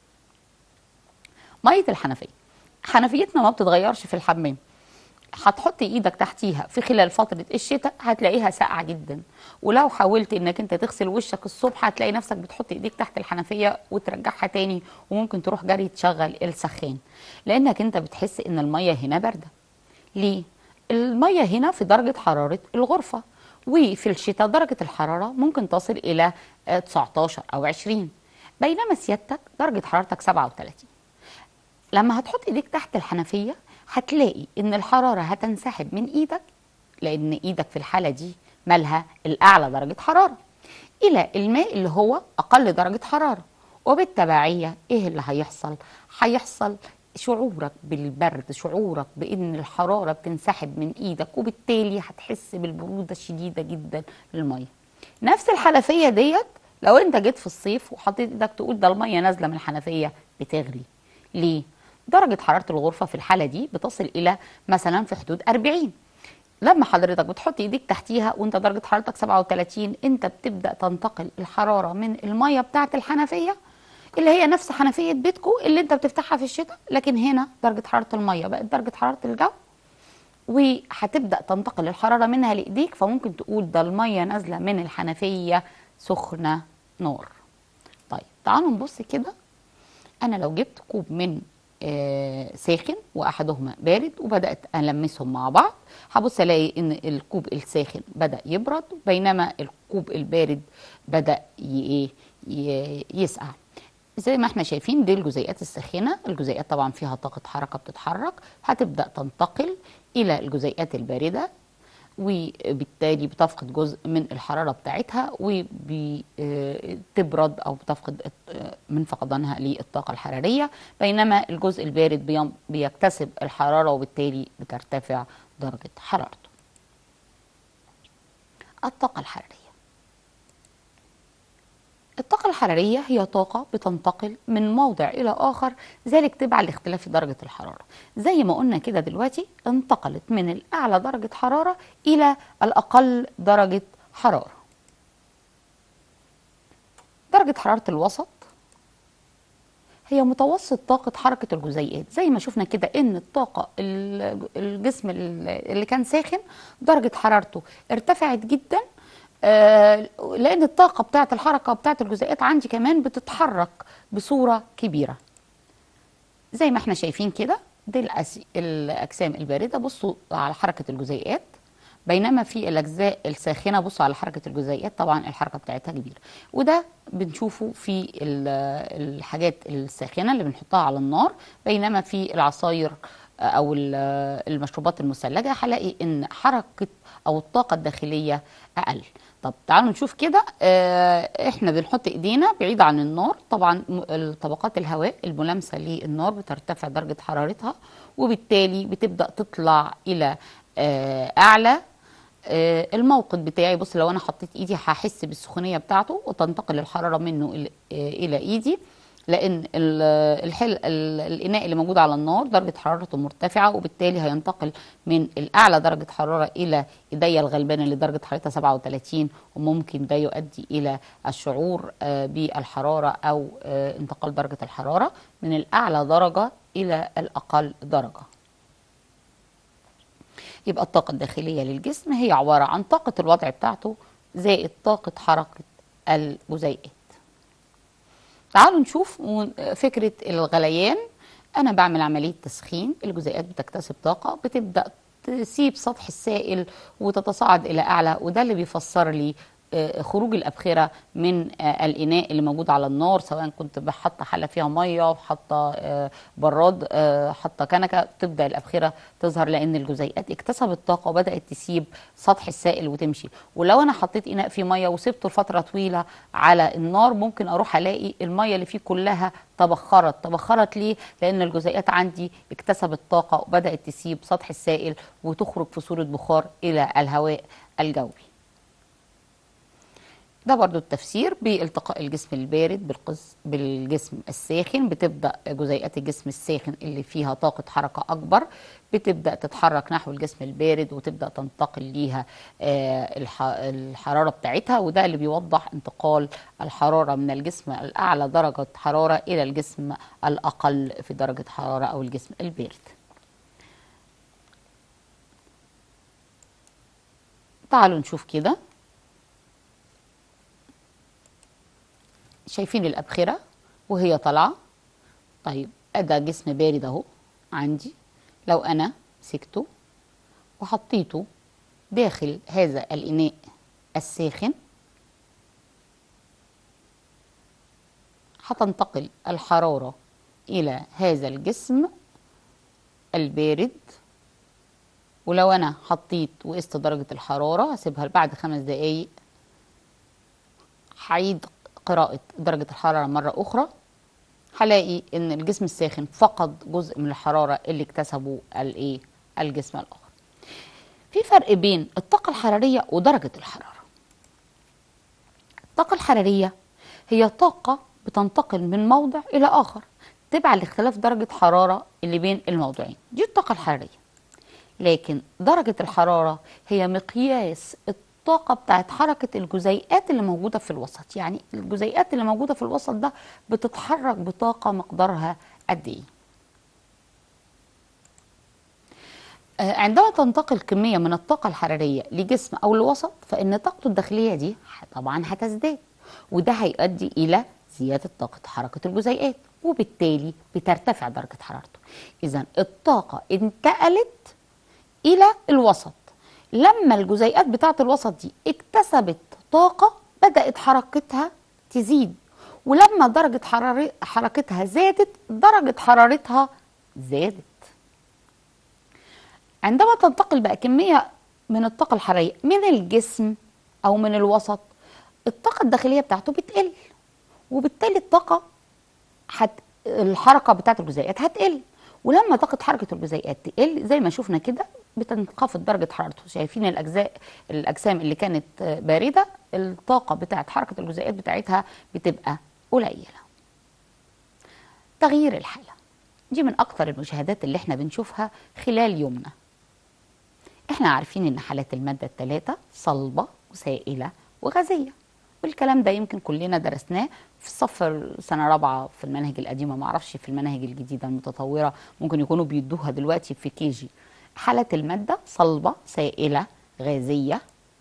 ميه الحنفيه حنفيتنا ما بتتغيرش في الحمام هتحط ايدك تحتيها في خلال فتره الشتاء هتلاقيها ساقعه جدا ولو حاولت انك انت تغسل وشك الصبح هتلاقي نفسك بتحط ايديك تحت الحنفيه وترجعها تاني وممكن تروح جري تشغل السخان لانك انت بتحس ان الميه هنا بارده ليه الميه هنا في درجه حراره الغرفه وفي الشتاء درجه الحراره ممكن تصل الى آه، 19 او 20 بينما سيادتك درجه حرارتك 37 لما هتحط ايديك تحت الحنفيه هتلاقي ان الحراره هتنسحب من ايدك لان ايدك في الحاله دي مالها الاعلى درجه حراره الى الماء اللي هو اقل درجه حراره وبالتبعيه ايه اللي هيحصل هيحصل شعورك بالبرد شعورك بان الحراره بتنسحب من ايدك وبالتالي هتحس بالبروده الشديده جدا للميه نفس الحنفيه ديت لو انت جيت في الصيف وحطيت ايدك تقول ده الميه نازله من الحنفيه بتغلي ليه درجه حراره الغرفه في الحاله دي بتصل الى مثلا في حدود 40 لما حضرتك بتحط ايديك تحتيها وانت درجه حرارتك 37 انت بتبدا تنتقل الحراره من الميه بتاعه الحنفيه اللي هي نفس حنفيه بيتكو اللي انت بتفتحها في الشتاء لكن هنا درجه حراره الميه بقت درجه حراره الجو وهتبدا تنتقل الحراره منها لايديك فممكن تقول ده الميه نازله من الحنفيه سخنه نار طيب تعالوا نبص كده انا لو جبت كوب من آه، ساخن واحدهما بارد وبدات المسهم مع بعض هبص الاقي ان الكوب الساخن بدا يبرد بينما الكوب البارد بدا ي- ايه ي- يسقع زي ما احنا شايفين دي الجزيئات الساخنه الجزيئات طبعا فيها طاقه حركه بتتحرك هتبدا تنتقل الى الجزيئات البارده وبالتالي بتفقد جزء من الحرارة بتاعتها وبتبرد أو بتفقد آه، من فقدانها للطاقة الحرارية بينما الجزء البارد بيم- بيكتسب الحرارة وبالتالي بترتفع درجة حرارته الطاقة الحرارية الطاقة الحرارية هي طاقة بتنتقل من موضع إلى آخر ذلك تبع لاختلاف درجة الحرارة زي ما قلنا كده دلوقتي انتقلت من الأعلى درجة حرارة إلى الأقل درجة حرارة درجة حرارة الوسط هي متوسط طاقة حركة الجزيئات زي ما شفنا كده ان الطاقة ال- الجسم ال- اللي كان ساخن درجة حرارته ارتفعت جدا آه، لان الطاقة بتاعة الحركة بتاعة الجزيئات عندي كمان بتتحرك بصورة كبيرة زي ما احنا شايفين كده دي الأس- الاجسام البارده بصوا على حركه الجزيئات بينما في الاجزاء الساخنه بصوا على حركه الجزيئات طبعا الحركه بتاعتها كبيره وده بنشوفه في ال- الحاجات الساخنه اللي بنحطها على النار بينما في العصاير او ال- المشروبات المثلجه هلاقي ان حركه او الطاقه الداخليه اقل طب تعالوا نشوف كده آه، احنا بنحط ايدينا بعيد عن النار طبعا م- طبقات الهواء الملامسه للنار بترتفع درجه حرارتها وبالتالي بتبدا تطلع الى آه، اعلى آه، الموقد بتاعي بص لو انا حطيت ايدي هحس بالسخونيه بتاعته وتنتقل الحراره منه الى آه، الى ايدي لان ال- الحل ال- الاناء اللي موجود على النار درجه حرارته مرتفعه وبالتالي هينتقل من الاعلى درجه حراره الى ايديا الغلبانه اللي درجه حرارتها 37 وممكن ده يؤدي الى الشعور آه، بالحراره او آه، انتقال درجه الحراره من الاعلى درجه الى الاقل درجه يبقى الطاقة الداخلية للجسم هي عبارة عن طاقة الوضع بتاعته زائد طاقة حركة الجزيئات تعالوا نشوف ون- فكرة الغليان أنا بعمل عملية تسخين الجزيئات بتكتسب طاقة بتبدأ تسيب سطح السائل وتتصاعد إلى أعلى وده اللي بيفسر لي آه، خروج الأبخرة من آه، الإناء اللي موجود على النار سواء كنت بحط حلة فيها مية حاطة آه، براد آه، حاطة كنكة تبدأ الأبخرة تظهر لأن الجزيئات اكتسبت طاقة وبدأت تسيب سطح السائل وتمشي ولو أنا حطيت إناء فيه مية وسبته لفترة طويلة على النار ممكن أروح ألاقي المية اللي فيه كلها تبخرت تبخرت ليه؟ لأن الجزيئات عندي اكتسبت طاقة وبدأت تسيب سطح السائل وتخرج في صورة بخار إلى الهواء الجوي ده برضو التفسير بالتقاء الجسم البارد بالقز بالجسم الساخن بتبدأ جزيئات الجسم الساخن اللي فيها طاقة حركة أكبر بتبدأ تتحرك نحو الجسم البارد وتبدأ تنتقل ليها آه، الح- الحرارة بتاعتها وده اللي بيوضح انتقال الحرارة من الجسم الأعلى درجة حرارة إلى الجسم الأقل في درجة حرارة أو الجسم البارد تعالوا نشوف كده شايفين الأبخرة وهي طالعة طيب أدا جسم بارد أهو عندي لو أنا مسكته وحطيته داخل هذا الإناء الساخن هتنتقل الحرارة إلى هذا الجسم البارد ولو أنا حطيت وقست درجة الحرارة هسيبها بعد خمس دقايق هعيد قراءة درجة الحرارة مرة أخرى هلاقي إن الجسم الساخن فقد جزء من الحرارة اللي اكتسبه الإيه الجسم الآخر. في فرق بين الطاقة الحرارية ودرجة الحرارة. الطاقة الحرارية هي طاقة بتنتقل من موضع إلى آخر تبع لاختلاف درجة حرارة اللي بين الموضوعين دي الطاقة الحرارية لكن درجة الحرارة هي مقياس الطاقة بتاعت حركة الجزيئات اللي موجودة في الوسط يعني الجزيئات اللي موجودة في الوسط ده بتتحرك بطاقة مقدارها قد ايه آه، عندما تنتقل كمية من الطاقة الحرارية لجسم أو لوسط فإن طاقته الداخلية دي ح- طبعا هتزداد وده هيؤدي إلى زيادة طاقة حركة الجزيئات وبالتالي بترتفع درجة حرارته إذا الطاقة انتقلت إلى الوسط لما الجزيئات بتاعة الوسط دي اكتسبت طاقة بدأت حركتها تزيد ولما درجة حرارة حركتها زادت درجة حرارتها زادت عندما تنتقل بقى كمية من الطاقة الحرارية من الجسم أو من الوسط الطاقة الداخلية بتاعته بتقل وبالتالي الطاقة حت... الحركة بتاعت الجزيئات هتقل ولما طاقة حركة الجزيئات تقل زي ما شفنا كده بتنخفض درجة حرارته شايفين الأجزاء الأجسام اللي كانت آه، باردة الطاقة بتاعت حركة الجزيئات بتاعتها بتبقى قليلة تغيير الحالة دي من أكتر المشاهدات اللي احنا بنشوفها خلال يومنا احنا عارفين ان حالات المادة الثلاثة صلبة وسائلة وغازية والكلام ده يمكن كلنا درسناه في الصف سنة رابعة في المناهج القديمة معرفش في المناهج الجديدة المتطورة ممكن يكونوا بيدوها دلوقتي في كيجي حالات المادة صلبة سائلة غازية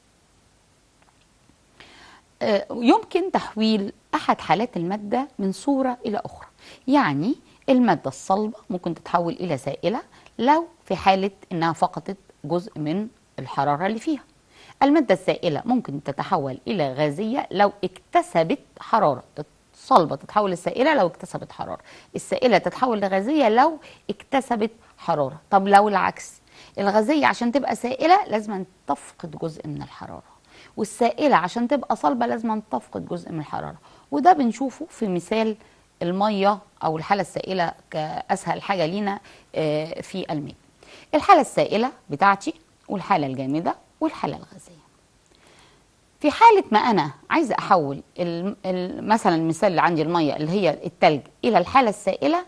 آه، يمكن تحويل أحد حالات المادة من صورة إلى أخرى يعني المادة الصلبة ممكن تتحول إلى سائلة لو في حالة إنها فقدت جزء من الحرارة اللي فيها المادة السائلة ممكن تتحول إلى غازية لو اكتسبت حرارة صلبة تتحول لسائلة لو اكتسبت حرارة السائلة تتحول لغازية لو اكتسبت حرارة طب لو العكس الغازية عشان تبقى سائلة لازم تفقد جزء من الحرارة والسائلة عشان تبقى صلبة لازم تفقد جزء من الحرارة وده بنشوفه في مثال المية أو الحالة السائلة كأسهل حاجة لينا آه، في الماء الحالة السائلة بتاعتي والحالة الجامدة والحالة الغازية في حالة ما أنا عايزة أحول ال- ال- مثلا المثال اللي عندي المية اللي هي التلج إلى الحالة السائلة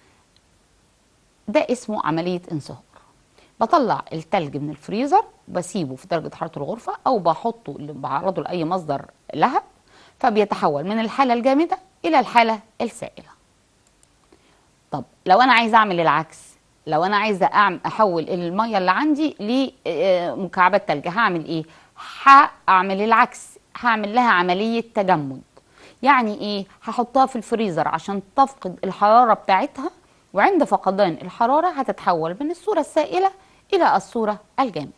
ده اسمه عملية انصهار بطلع التلج من الفريزر بسيبه في درجة حرارة الغرفة أو بحطه بعرضه لأي مصدر لهب فبيتحول من الحالة الجامدة إلى الحالة السائلة طب لو أنا عايزة أعمل العكس لو أنا عايزة أعمل أحول المية اللي عندي لمكعبات تلج هعمل إيه؟ هعمل العكس هعمل لها عملية تجمد يعني إيه؟ هحطها في الفريزر عشان تفقد الحرارة بتاعتها وعند فقدان الحرارة هتتحول من الصورة السائلة إلى الصورة الجامدة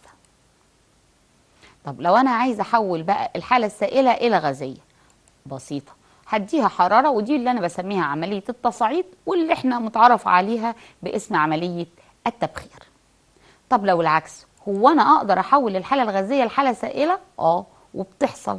طب لو أنا عايزة أحول بقى الحالة السائلة إلى غازية بسيطة هديها حرارة ودي اللي أنا بسميها عملية التصعيد واللي احنا متعرف عليها باسم عملية التبخير طب لو العكس هو أنا أقدر أحول الحالة الغازية لحالة سائلة؟ آه وبتحصل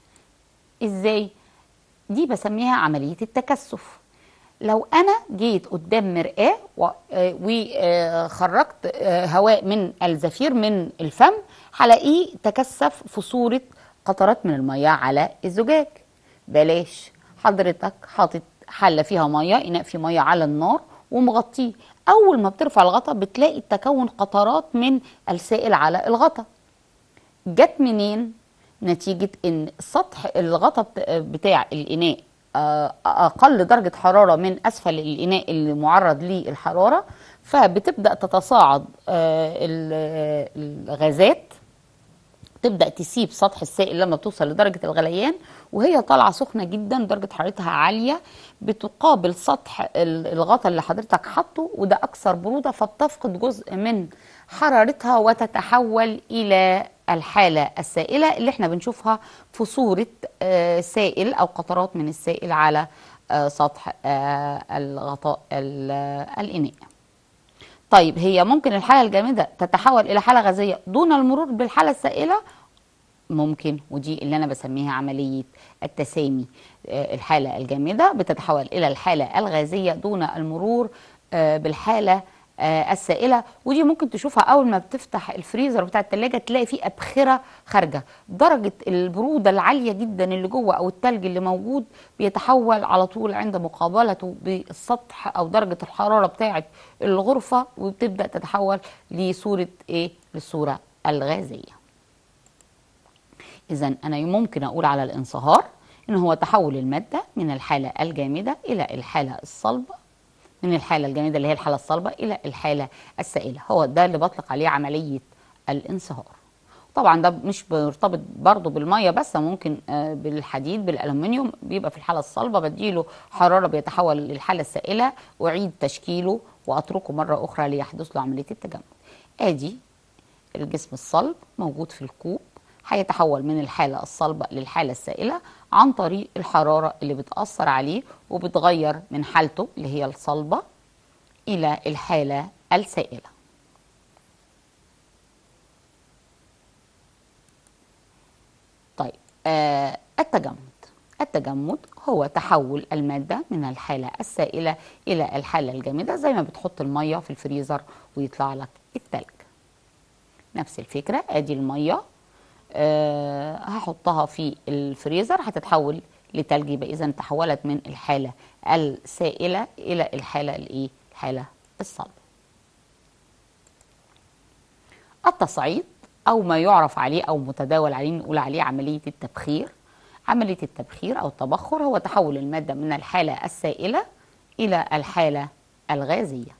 إزاي؟ دي بسميها عملية التكثف لو انا جيت قدام مرآة و- آه، وخرجت آه، هواء من الزفير من الفم هلاقيه تكثف في صورة قطرات من المية على الزجاج بلاش حضرتك حاطط حلة فيها مية إناء فيه مية على النار ومغطيه أول ما بترفع الغطا بتلاقي تكون قطرات من السائل على الغطا جت منين نتيجة ان سطح الغطا بت- بتاع الاناء آه، اقل درجة حرارة من اسفل الاناء اللي معرض للحرارة فبتبدأ تتصاعد آه، ال- الغازات تبدأ تسيب سطح السائل لما بتوصل لدرجة الغليان وهي طالعة سخنة جدا درجة حرارتها عالية بتقابل سطح ال- الغطا اللي حضرتك حاطه وده أكثر برودة فبتفقد جزء من حرارتها وتتحول إلى الحالة السائلة اللي احنا بنشوفها في صورة آه، سائل أو قطرات من السائل على آه، سطح آه، الغطاء ال- الإناء طيب هي ممكن الحالة الجامدة تتحول إلى حالة غازية دون المرور بالحالة السائلة ممكن ودي اللي أنا بسميها عملية التسامي آه، الحالة الجامدة بتتحول إلى الحالة الغازية دون المرور آه، بالحالة آه، السائلة ودي ممكن تشوفها أول ما بتفتح الفريزر بتاع التلاجة تلاقي فيه أبخرة خارجة درجة البرودة العالية جدا اللي جوه أو التلج اللي موجود بيتحول على طول عند مقابلته بالسطح أو درجة الحرارة بتاعة الغرفة وبتبدأ تتحول لصورة إيه؟ للصورة الغازية إذا أنا ممكن أقول على الانصهار إن هو تحول المادة من الحالة الجامدة إلى الحالة الصلبة من الحالة الجامدة اللي هي الحالة الصلبة إلى الحالة السائلة هو ده اللي بطلق عليه عملية الانصهار طبعا ده مش مرتبط برضه بالميه بس ممكن آه، بالحديد بالالومنيوم بيبقى في الحاله الصلبه بديله حراره بيتحول للحاله السائله واعيد تشكيله واتركه مره اخرى ليحدث له عمليه التجمد ادي الجسم الصلب موجود في الكوب هيتحول من الحالة الصلبة للحالة السائلة عن طريق الحرارة اللي بتأثر عليه وبتغير من حالته اللي هي الصلبة إلى الحالة السائلة طيب آه التجمد التجمد هو تحول المادة من الحالة السائلة إلى الحالة الجامدة زي ما بتحط المية في الفريزر ويطلع لك التلج نفس الفكرة ادي المية أه هحطها في الفريزر هتتحول لتلج يبقى اذا تحولت من الحالة السائلة الى الحالة الايه الحالة الصلبة التصعيد او ما يعرف عليه او متداول عليه نقول عليه عملية التبخير عملية التبخير او التبخر هو تحول المادة من الحالة السائلة الى الحالة الغازية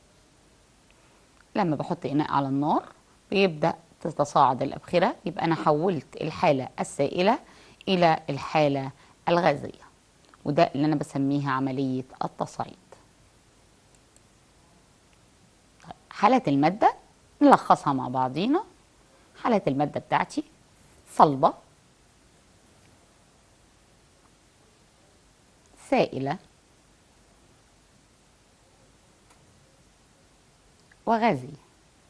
لما بحط إناء على النار بيبدأ تتصاعد الأبخرة يبقى أنا حولت الحالة السائلة إلى الحالة الغازية وده اللي أنا بسميها عملية التصعيد طيب، حالات المادة نلخصها مع بعضينا حالات المادة بتاعتي صلبة سائلة وغازية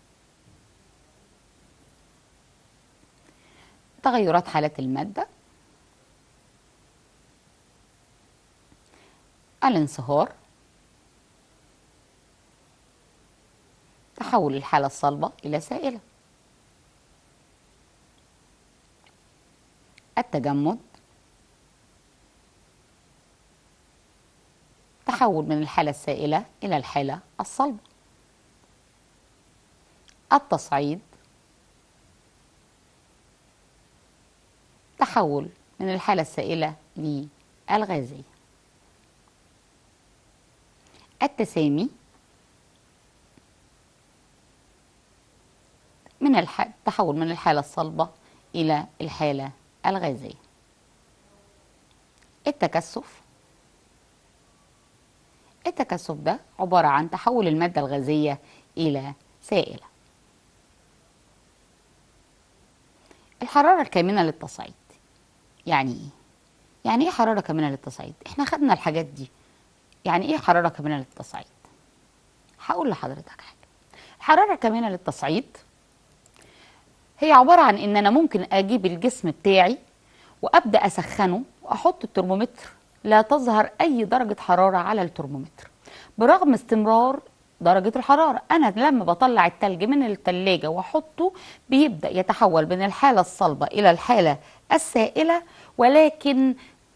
تغيرات حالات المادة الانصهار تحول الحالة الصلبة إلى سائلة التجمد تحول من الحالة السائلة إلى الحالة الصلبة التصعيد تحول من الحالة السائلة للغازية التسامي من الح... تحول من الحالة الصلبة إلى الحالة الغازية التكثف التكثف ده عبارة عن تحول المادة الغازية إلى سائلة الحرارة الكامنة للتصعيد يعني إيه؟ يعني إيه حرارة كامنة للتصعيد؟ إحنا خدنا الحاجات دي يعني إيه حرارة كامنة للتصعيد؟ هقول لحضرتك حاجة الحرارة الكامنة للتصعيد هي عبارة عن إن أنا ممكن أجيب الجسم بتاعي وأبدأ أسخنه وأحط الترمومتر لا تظهر أي درجة حرارة على الترمومتر برغم استمرار درجة الحرارة أنا لما بطلع التلج من التلاجة وأحطه بيبدأ يتحول من الحالة الصلبة إلى الحالة السائلة ولكن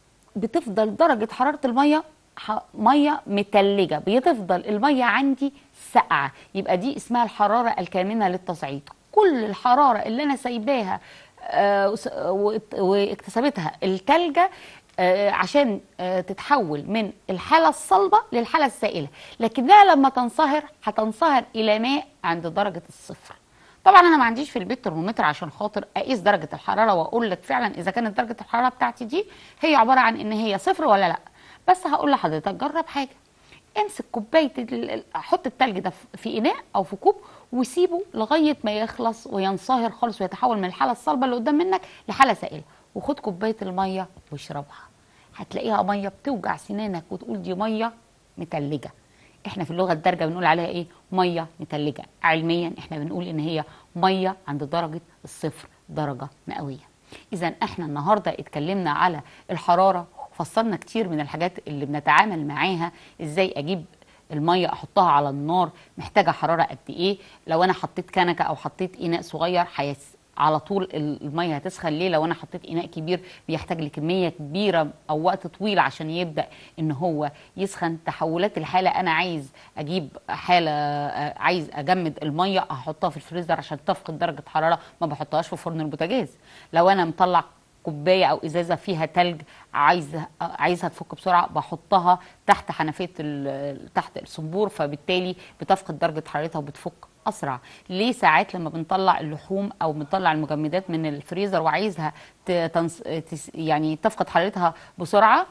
بتفضل درجة حرارة المية ح- مية متلجة بتفضل المية عندي ساقعة يبقى دي اسمها الحرارة الكامنة للتصعيد كل الحرارة اللي أنا سايباها آه، وس- وات- واكتسبتها التلجة آه، عشان آه، تتحول من الحالة الصلبة للحالة السائلة لكنها لما تنصهر هتنصهر إلى ماء عند درجة الصفر طبعا انا ما عنديش في البيت ترمومتر عشان خاطر اقيس درجه الحراره واقول لك فعلا اذا كانت درجه الحراره بتاعتي دي هي عباره عن ان هي صفر ولا لا بس هقول لحضرتك جرب حاجه امسك كوبايه ال- ال- حط التلج ده في- في اناء او في كوب وسيبه لغايه ما يخلص وينصهر خالص ويتحول من الحاله الصلبه اللي قدام منك لحاله سائله وخد كوبايه الميه واشربها هتلاقيها ميه بتوجع سنانك وتقول دي ميه متلجه احنا في اللغه الدارجه بنقول عليها ايه ميه متلجه علميا احنا بنقول ان هي ميه عند درجه الصفر درجه مئويه اذا احنا النهارده اتكلمنا على الحراره فصلنا كتير من الحاجات اللي بنتعامل معاها ازاي اجيب الميه احطها على النار محتاجه حراره قد ايه لو انا حطيت كنكه او حطيت اناء صغير هيس على طول الميه هتسخن ليه لو انا حطيت اناء كبير بيحتاج لكميه كبيره او وقت طويل عشان يبدا ان هو يسخن تحولات الحاله انا عايز اجيب حاله آه، عايز اجمد الميه احطها في الفريزر عشان تفقد درجه حراره ما بحطهاش في فرن البوتاجاز لو انا مطلع كوبايه او ازازه فيها تلج عايزه عايزها تفك بسرعه بحطها تحت حنفيه ال- تحت الصنبور فبالتالي بتفقد درجه حرارتها وبتفك اسرع ليه ساعات لما بنطلع اللحوم او بنطلع المجمدات من الفريزر وعايزها ت- تنص... تس... يعني تفقد حرارتها بسرعه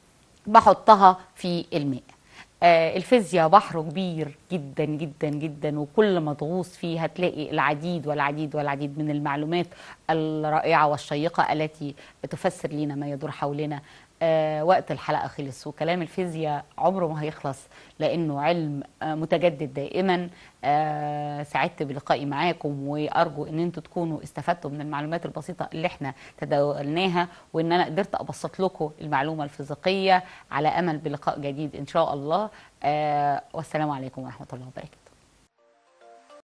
بحطها في الماء آه الفيزياء بحر كبير جدا جدا جدا وكل ما تغوص فيه هتلاقي العديد والعديد والعديد من المعلومات الرائعة والشيقة التي تفسر لنا ما يدور حولنا آه وقت الحلقة خلص وكلام الفيزياء عمره ما هيخلص لأنه علم آه متجدد دائما آه سعدت بلقائي معاكم وأرجو أن أنتم تكونوا استفدتوا من المعلومات البسيطة اللي احنا تداولناها وأن أنا قدرت أبسط لكم المعلومة الفيزيقية على أمل بلقاء جديد إن شاء الله آه والسلام عليكم ورحمة الله وبركاته